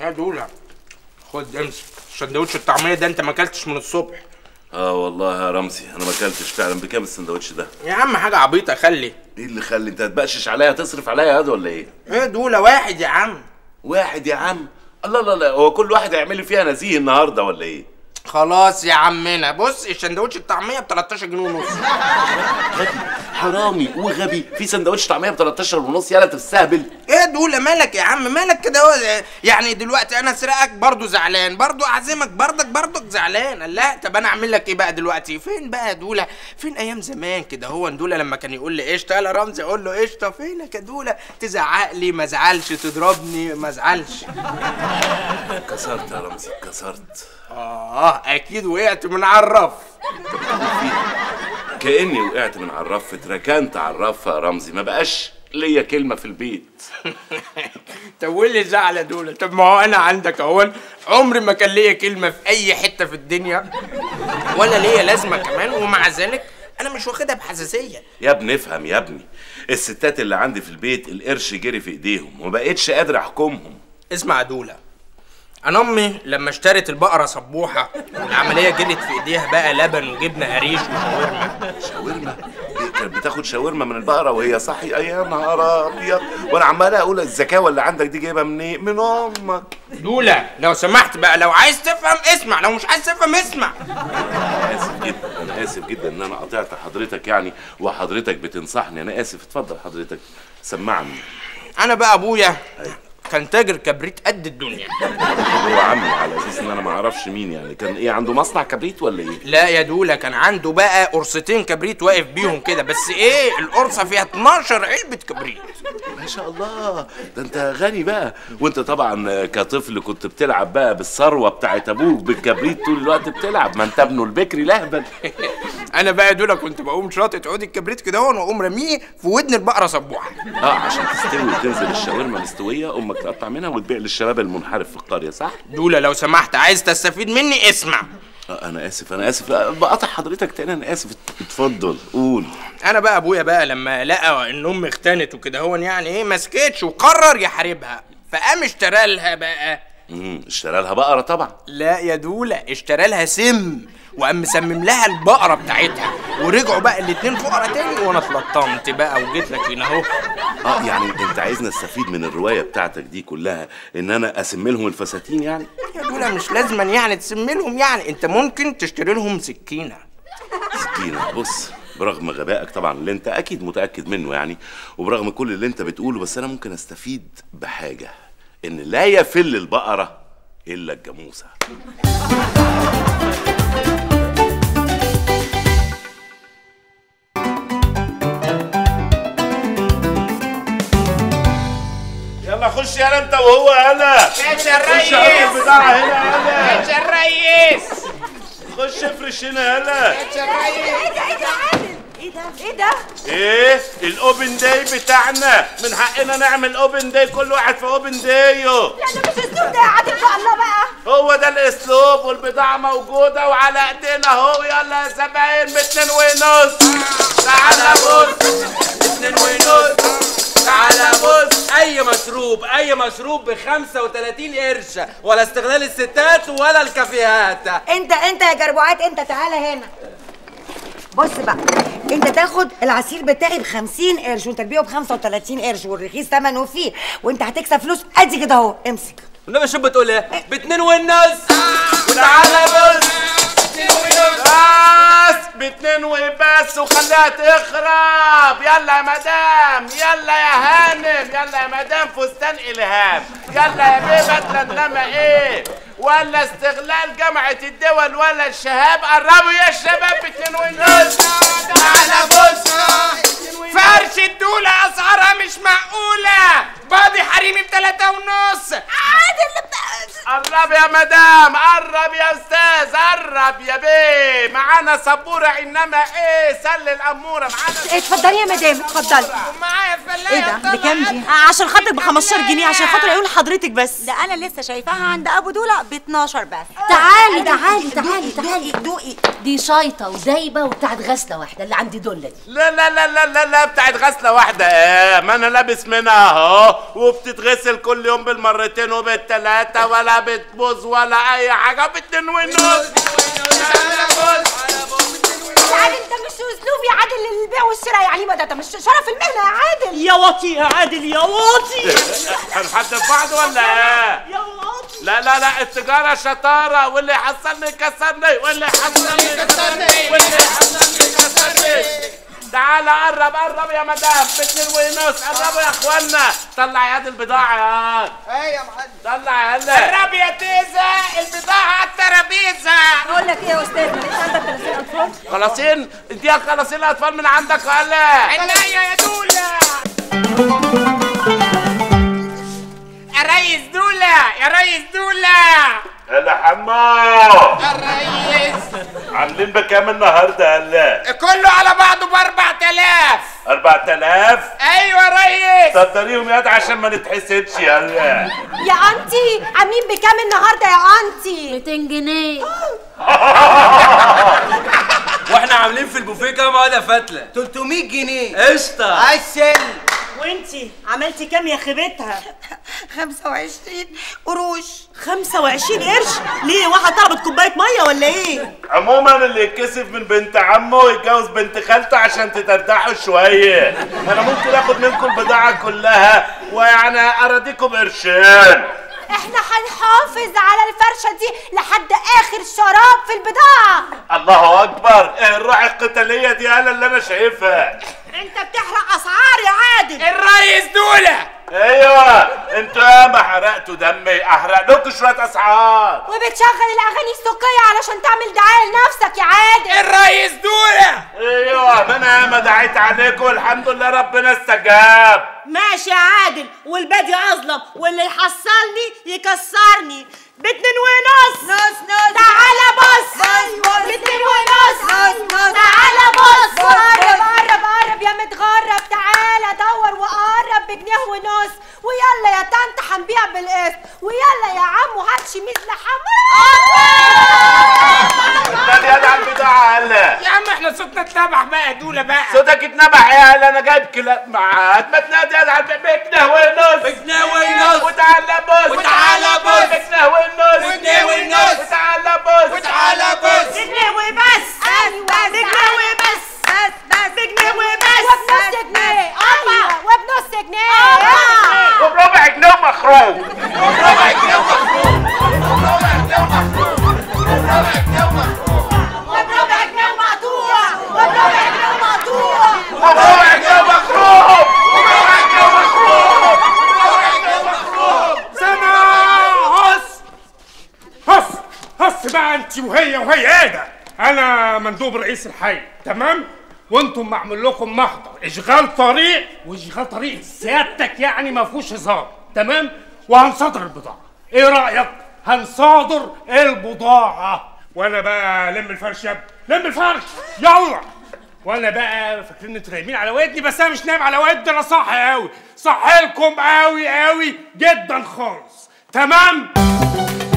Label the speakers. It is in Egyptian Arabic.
Speaker 1: يا دولا خد امسك سندوتش الطعميه ده انت ما اكلتش من الصبح
Speaker 2: اه والله يا رمزي انا ما اكلتش فعلا بكام السندوتش ده
Speaker 1: يا عم حاجه عبيطه خلي
Speaker 2: ايه اللي خلي انت هتبقشش عليا تصرف عليا هذا ولا ايه
Speaker 1: ايه دولا واحد يا عم
Speaker 2: واحد يا عم الله لا لا هو كل واحد هيعمل لي فيها نزيه النهارده ولا ايه
Speaker 1: خلاص يا عمنا بص السندوتش الطعميه ب 13 جنيه ونص
Speaker 2: غبي حرامي وغبي في سندوتش طعميه ب 13 ونص يالا تستهبل
Speaker 1: ايه دولا مالك يا عم مالك كده هو يعني دلوقتي انا اسرقك برضو زعلان برضو اعزمك برضك برضك زعلان لا طب انا اعمل لك ايه بقى دلوقتي فين بقى يا دولا فين ايام زمان كده هو دولا لما كان يقول لي قشطه يلا رمزي اقول له قشطه فينك يا دولا تزعق لي ما ازعلش تضربني ما ازعلش
Speaker 2: كسرت يا رمزي كسرت
Speaker 1: اه اكيد وقعت من على الرف
Speaker 2: كاني وقعت من على الرف اتركنت على الرف يا رمزي ما بقاش ليا كلمه في البيت
Speaker 1: طب واللي زعل يا دولا طب ما هو انا عندك اهون عمري ما كان ليا كلمه في اي حته في الدنيا ولا ليا لازمه كمان ومع ذلك انا مش واخدها بحساسيه
Speaker 2: يا ابني افهم يا ابني الستات اللي عندي في البيت القرش جري في ايديهم وما بقتش قادر احكمهم
Speaker 1: اسمع يا دولا انا امي لما اشترت البقره صبوحه العمليه جرت في ايديها بقى لبن وجبنه قريش وشاورما
Speaker 2: شاورما إيه، كانت بتاخد شاورما من البقره وهي صاحي يا نهار ابيض وانا عمال اقول الزكاوه اللي عندك دي جايبها منين من امك
Speaker 1: دولا لو سمحت بقى لو عايز تفهم اسمع لو مش عايز تفهم اسمع
Speaker 2: انا اسف جدا انا اسف جدا ان انا قطعت حضرتك يعني وحضرتك بتنصحني انا اسف اتفضل حضرتك سمعني
Speaker 1: انا بقى ابويا كان تاجر كبريت قد الدنيا
Speaker 2: هو عمي على اساس ان انا ما اعرفش مين يعني كان ايه عنده مصنع كبريت ولا ايه
Speaker 1: لا يا دولا كان عنده بقى قرصتين كبريت واقف بيهم كده بس ايه القرصه فيها 12 علبه كبريت
Speaker 2: ما شاء الله ده انت غني بقى وانت طبعا كطفل كنت بتلعب بقى بالثروه بتاعت ابوك بالكبريت طول الوقت بتلعب ما انت ابنه البكري لهبل
Speaker 1: انا بقى دولا كنت بقوم شاطط عود الكبريت كده هون واقوم راميه في ودن البقره صبوحه
Speaker 2: اه عشان تستوي وتنزل الشاورما مستويه امك تقطع منها وتبيع للشباب المنحرف في القريه صح
Speaker 1: دولا لو سمحت عايز تستفيد مني اسمع
Speaker 2: آه انا اسف انا اسف آه، بقطع حضرتك تاني انا اسف اتفضل قول
Speaker 1: انا بقى ابويا بقى لما لقى ان امي اختنت وكده هون يعني ايه ما سكتش وقرر يحاربها فقام اشترى لها بقى
Speaker 2: امم اشترى لها بقره طبعا
Speaker 1: لا يا دولا اشترى لها سم وقام مسمم لها البقره بتاعتها ورجعوا بقى الاتنين فقرا تاني وانا اتلطمت بقى وجيت لك هنا اهو
Speaker 2: اه يعني انت عايزني استفيد من الروايه بتاعتك دي كلها ان انا اسم لهم الفساتين يعني
Speaker 1: يا دولا مش لازما يعني تسم لهم يعني انت ممكن تشتري لهم سكينه
Speaker 2: سكينه بص برغم غبائك طبعا اللي انت اكيد متاكد منه يعني وبرغم كل اللي انت بتقوله بس انا ممكن استفيد بحاجه ان لا يفل البقره الا الجاموسه يلا خش يلا انت وهو يلا
Speaker 1: باشا
Speaker 2: خش على البضاعه هنا يلا
Speaker 1: باشا الريس
Speaker 2: خش افرش هنا يلا
Speaker 1: باشا الريس
Speaker 3: ايه ده ايه ده عادل ايه ده ايه ده
Speaker 2: ايه الاوبن داي بتاعنا من حقنا نعمل اوبن داي كل واحد في اوبن دايو
Speaker 3: لا ده مش اسلوب ده يا عادل بقى الله بقى
Speaker 2: هو ده الاسلوب والبضاعة موجودة وعلى ايدينا اهو يلا يا زباين باتنين ونص تعالى بص اتنين ونص تعالى بص
Speaker 4: اي مشروب اي مشروب ب 35 قرش ولا استغلال الستات ولا الكافيهات
Speaker 3: انت انت يا جربوعات انت تعالى هنا بص بقى انت تاخد العصير بتاعي ب 50 قرش وانت تبيعه ب 35 قرش والرخيص ثمنه فيه وانت هتكسب فلوس ادي كده اهو امسك
Speaker 4: والنبي شو بتقول ايه باتنين والنص
Speaker 2: وتعالى بص بس باتنين وبس وخليها تخرب يلا يا مدام يلا يا هانم يلا يا مدام فستان الهام يلا يا بيبة انما ايه ولا استغلال جامعة الدول ولا الشهاب قربوا يا شباب باتنين ونص تعالى بص
Speaker 1: فرش الدولة أسعارها مش معقولة باضي حريمي بتلاتة ونص
Speaker 3: عادل
Speaker 2: قرب يا مدام قرب قرب يا استاذ قرب يا بيه معانا سبوره انما ايه سل الاموره معانا
Speaker 3: اتفضلي يا مدام اتفضلي
Speaker 1: معايا فلايه
Speaker 3: ايه ده بكام دي
Speaker 5: عشان خاطرك ب 15 جنيه عشان خاطر عيون حضرتك بس
Speaker 3: ده انا لسه شايفاها عند ابو دوله ب 12 بس
Speaker 6: تعالي
Speaker 3: تعالي
Speaker 6: تعالي
Speaker 3: تعالي دوقي
Speaker 6: دي شايطه ودايبه وبتاعت غسله واحده اللي عندي دول دي
Speaker 2: لا لا لا لا لا لا بتاعت غسله واحده ايه ما انا لابس منها اهو وبتتغسل كل يوم بالمرتين وبالتلاته ولا بتبوظ ولا اي حاجه باتنين ونص
Speaker 3: عادل ده مش اسلوب يا عادل للبيع والشراء يعني ما ده ده مش شرف المهنه يا عادل
Speaker 5: يا واطي يا عادل يا واطي
Speaker 2: هنحدف بعض ولا ايه
Speaker 5: يا واطي
Speaker 2: لا لا لا التجارة شطارة واللي يحصلني يكسرني واللي يحصلني يكسرني واللي يحصلني يكسرني تعالى قرب قرب يا مدام باتنين ونص قربوا يا اخوانا طلع يد البضاعة يا
Speaker 1: ايه يا معلم
Speaker 2: طلع يلا
Speaker 1: قرب يا تيزة البضاعة على الترابيزة
Speaker 3: اقول لك ايه يا استاذ ماليش عندك 30 اطفال
Speaker 2: خلاصين اديها خلاصين الاطفال من عندك ولا
Speaker 1: عينيا يا دولة يا ريس دولة يا ريس دولة
Speaker 2: هلا حمو
Speaker 1: يا ريس
Speaker 2: عاملين بكام النهارده هلا
Speaker 1: كله على بعضه ب 4000
Speaker 2: 4000
Speaker 1: ايوه يا ريس
Speaker 2: صدريهم يد عشان ما نتحسدش هلا
Speaker 3: يا انتي عاملين بكام النهارده يا انتي
Speaker 6: 200 جنيه
Speaker 4: واحنا عاملين في البوفيه كام واحده فتله
Speaker 1: 300 جنيه
Speaker 4: قشطه
Speaker 1: عسل
Speaker 5: وانتي عملتي كام يا خيبتها
Speaker 3: 25 قروش
Speaker 5: 25 قرش ليه واحده طلبت كوبايه ميه ولا ايه
Speaker 2: عموما اللي يتكسف من بنت عمه يتجوز بنت خالته عشان تتردحوا شويه انا ممكن اخد منكم البضاعه كلها ويعني اراضيكم قرشين
Speaker 3: احنا هنحافظ على الفرشه دي لحد اخر شراب في البضاعه
Speaker 2: الله اكبر ايه الروح القتاليه دي انا اللي انا شايفها
Speaker 5: انت بتحرق اسعار يا عادل
Speaker 1: الريس دولة
Speaker 2: ايوه انتوا ياما حرقتوا دمي احرق لكم شويه اسعار
Speaker 3: وبتشغل الاغاني السوقيه علشان تعمل دعايه لنفسك يا عادل
Speaker 1: الريس دولة
Speaker 2: ايوه ما انا ياما دعيت عليكم والحمد لله ربنا استجاب
Speaker 5: ماشي يا عادل والبادي اظلم واللي يحصلني يكسرني باتنين ونص
Speaker 3: نص نص
Speaker 5: تعالى بص
Speaker 3: بص
Speaker 5: باتنين ونص
Speaker 3: نص نص
Speaker 5: تعالى بص
Speaker 3: قرب قرب قرب يا متغرب تعالى دور وقرب بجنيه ونص ويلا يا طنط هنبيع بالقسط ويلا يا عم وهات شميز لحمام
Speaker 2: ده اليد على البضاعه هلا
Speaker 1: يا عم احنا صوتنا اتبع بقى يا دولة بقى
Speaker 2: صوتك اتنبح يا هلا انا جايب كلاب معاك ما تنادي يد على بجنيه ونص
Speaker 4: بجنيه ونص.
Speaker 2: وتعالى بص
Speaker 1: وتعالى بص.
Speaker 2: بجنيه ونص
Speaker 1: بجنيه ونص.
Speaker 2: وتعالى بص
Speaker 1: وتعالى بص
Speaker 5: بجنيه وبس
Speaker 3: ايوه
Speaker 5: بجنيه وبس
Speaker 3: بس بس
Speaker 5: بجنيه وبس
Speaker 3: وبنص جنيه ايوه وبنص جنيه
Speaker 2: وبربع جنيه ومخروم
Speaker 3: وبربع جنيه مقطوع وبربع جنيه مقطوع
Speaker 2: وبربع جنيه ومخروم وبربع جنيه ومخروم وبربع جنيه ومخروم
Speaker 7: سنة هص هص هص بقى انت وهي وهي ايه ده انا مندوب رئيس الحي تمام وانتم معمول لكم محضر اشغال طريق واشغال طريق سيادتك يعني ما فيهوش هزار تمام وهنصادر البضاعه ايه رايك هنصادر البضاعه وانا بقى لم الفرش يا ابني. لم الفرش يلا وانا بقى فاكرين انتوا نايمين على ودني بس انا مش نايم على ودني انا صاحي قوي صاحي لكم قوي قوي جدا خالص تمام